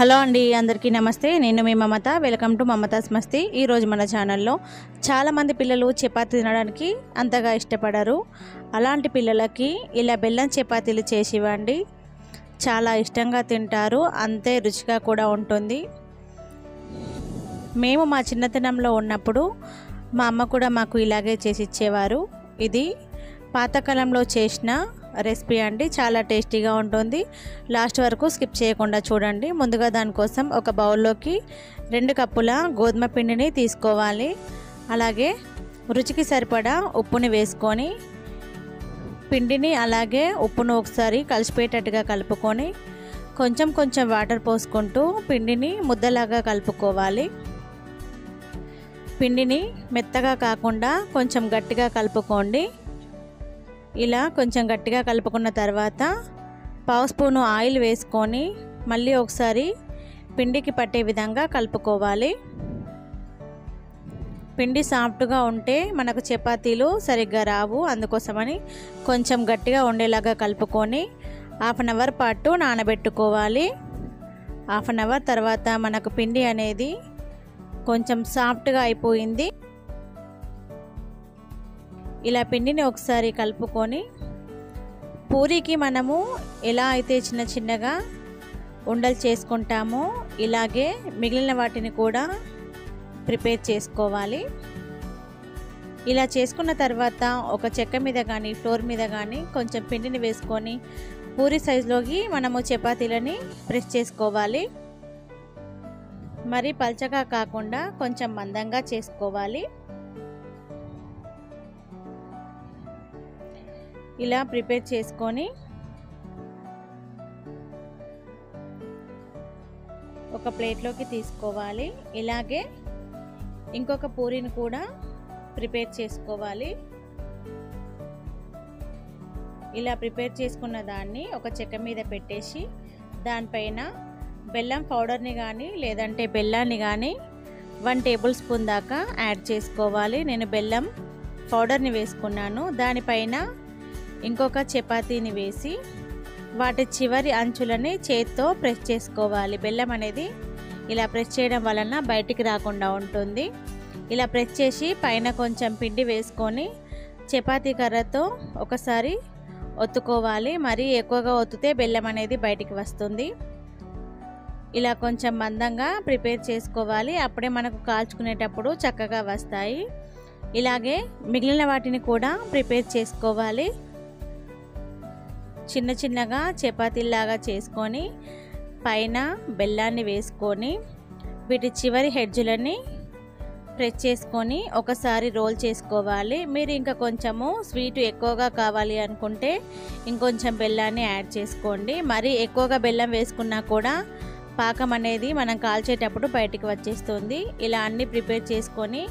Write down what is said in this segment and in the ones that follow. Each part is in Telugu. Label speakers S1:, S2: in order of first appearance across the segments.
S1: హలో అండి అందరికీ నమస్తే నేను మీ మమత వెల్కమ్ టు మమతాస్ మస్తీ ఈరోజు మన ఛానల్లో చాలామంది పిల్లలు చపాతీ తినడానికి అంతగా ఇష్టపడరు అలాంటి పిల్లలకి ఇలా బెల్లం చపాతీలు చేసి ఇవ్వండి చాలా ఇష్టంగా తింటారు అంతే రుచిగా కూడా ఉంటుంది మేము మా చిన్నతనంలో ఉన్నప్పుడు మా అమ్మ కూడా మాకు ఇలాగే చేసి ఇచ్చేవారు ఇది పాతకాలంలో చేసిన రెసిపీ అండి చాలా టేస్టీగా ఉంటుంది లాస్ట్ వరకు స్కిప్ చేయకుండా చూడండి ముందుగా దానికోసం ఒక బౌల్లోకి రెండు కప్పుల గోధుమ పిండిని తీసుకోవాలి అలాగే రుచికి సరిపడా ఉప్పుని వేసుకొని పిండిని అలాగే ఉప్పును ఒకసారి కలిసిపోయేటట్టుగా కలుపుకొని కొంచెం కొంచెం వాటర్ పోసుకుంటూ పిండిని ముద్దలాగా కలుపుకోవాలి పిండిని మెత్తగా కాకుండా కొంచెం గట్టిగా కలుపుకోండి ఇలా కొంచెం గట్టిగా కలుపుకున్న తర్వాత పావు స్పూను ఆయిల్ వేసుకొని మళ్ళీ ఒకసారి పిండికి పట్టే విధంగా కలుపుకోవాలి పిండి సాఫ్ట్గా ఉంటే మనకు చపాతీలు సరిగ్గా రావు అందుకోసమని కొంచెం గట్టిగా ఉండేలాగా కలుపుకొని హాఫ్ అన్ అవర్ పాటు నానబెట్టుకోవాలి హాఫ్ అన్ అవర్ తర్వాత మనకు పిండి అనేది కొంచెం సాఫ్ట్గా అయిపోయింది ఇలా పిండిని ఒకసారి కలుపుకొని పూరికి మనము ఎలా అయితే చిన్న చిన్నగా ఉండలు చేసుకుంటామో ఇలాగే మిగిలిన వాటిని కూడా ప్రిపేర్ చేసుకోవాలి ఇలా చేసుకున్న తర్వాత ఒక చెక్క మీద కానీ ఫ్లోర్ మీద కానీ కొంచెం పిండిని వేసుకొని పూరి సైజులోకి మనము చపాతీలని ప్రెస్ చేసుకోవాలి మరి పల్చగా కాకుండా కొంచెం మందంగా చేసుకోవాలి ఇలా ప్రిపేర్ చేసుకొని ఒక ప్లేట్లోకి తీసుకోవాలి ఇలాగే ఇంకొక పూరిని కూడా ప్రిపేర్ చేసుకోవాలి ఇలా ప్రిపేర్ చేసుకున్న దాన్ని ఒక చెక్క మీద పెట్టేసి దానిపైన బెల్లం పౌడర్ని కానీ లేదంటే బెల్లాన్ని కానీ వన్ టేబుల్ స్పూన్ దాకా యాడ్ చేసుకోవాలి నేను బెల్లం పౌడర్ని వేసుకున్నాను దానిపైన ఇంకొక చపాతీని వేసి వాటి చివరి అంచులని చేత్తో ప్రెస్ చేసుకోవాలి బెల్లం అనేది ఇలా ప్రెస్ చేయడం వలన బయటికి రాకుండా ఉంటుంది ఇలా ప్రెస్ చేసి పైన కొంచెం పిండి వేసుకొని చపాతీ కర్రతో ఒకసారి ఒత్తుకోవాలి మరీ ఎక్కువగా ఒత్తితే బెల్లం అనేది బయటికి వస్తుంది ఇలా కొంచెం మందంగా ప్రిపేర్ చేసుకోవాలి అప్పుడే మనకు కాల్చుకునేటప్పుడు చక్కగా వస్తాయి ఇలాగే మిగిలిన వాటిని కూడా ప్రిపేర్ చేసుకోవాలి చిన్న చిన్నగా చపాతీలాగా చేసుకొని పైన బెల్లాన్ని వేసుకొని వీటి చివరి హెడ్జులని ప్రెస్ చేసుకొని ఒకసారి రోల్ చేసుకోవాలి మీరు ఇంకా కొంచెము స్వీట్ ఎక్కువగా కావాలి అనుకుంటే ఇంకొంచెం బెల్లాన్ని యాడ్ చేసుకోండి మరి ఎక్కువగా బెల్లం వేసుకున్నా కూడా పాకం అనేది మనం కాల్చేటప్పుడు బయటికి వచ్చేస్తుంది ఇలా అన్నీ ప్రిపేర్ చేసుకొని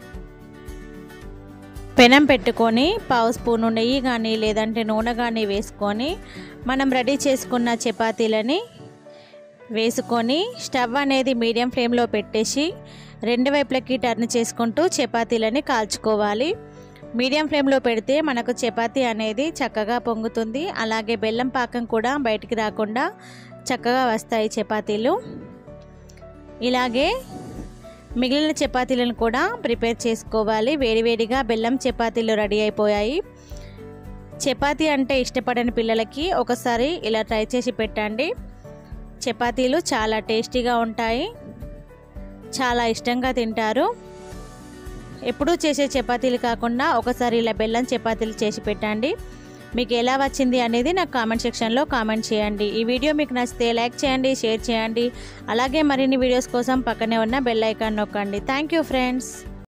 S1: పెనం పెట్టుకొని పావు స్పూను నెయ్యి కానీ లేదంటే నూనె కానీ వేసుకొని మనం రెడీ చేసుకున్న చపాతీలని వేసుకొని స్టవ్ అనేది మీడియం ఫ్లేమ్లో పెట్టేసి రెండు వైపులకి టర్న్ చేసుకుంటూ చపాతీలని కాల్చుకోవాలి మీడియం ఫ్లేమ్లో పెడితే మనకు చపాతీ అనేది చక్కగా పొంగుతుంది అలాగే బెల్లం పాకం కూడా బయటికి రాకుండా చక్కగా వస్తాయి చపాతీలు ఇలాగే మిగిలిన చపాతీలను కూడా ప్రిపేర్ చేసుకోవాలి వేడివేడిగా బెల్లం చపాతీలు రెడీ అయిపోయాయి చపాతీ అంటే ఇష్టపడని పిల్లలకి ఒకసారి ఇలా ట్రై చేసి పెట్టండి చపాతీలు చాలా టేస్టీగా ఉంటాయి చాలా ఇష్టంగా తింటారు ఎప్పుడూ చేసే చపాతీలు కాకుండా ఒకసారి ఇలా బెల్లం చపాతీలు చేసి పెట్టండి మీకు ఎలా వచ్చింది అనేది నాకు కామెంట్ సెక్షన్లో కామెంట్ చేయండి ఈ వీడియో మీకు నచ్చితే లైక్ చేయండి షేర్ చేయండి అలాగే మరిన్ని వీడియోస్ కోసం పక్కనే ఉన్న బెల్ ఐకాన్ నొక్కండి థ్యాంక్ యూ ఫ్రెండ్స్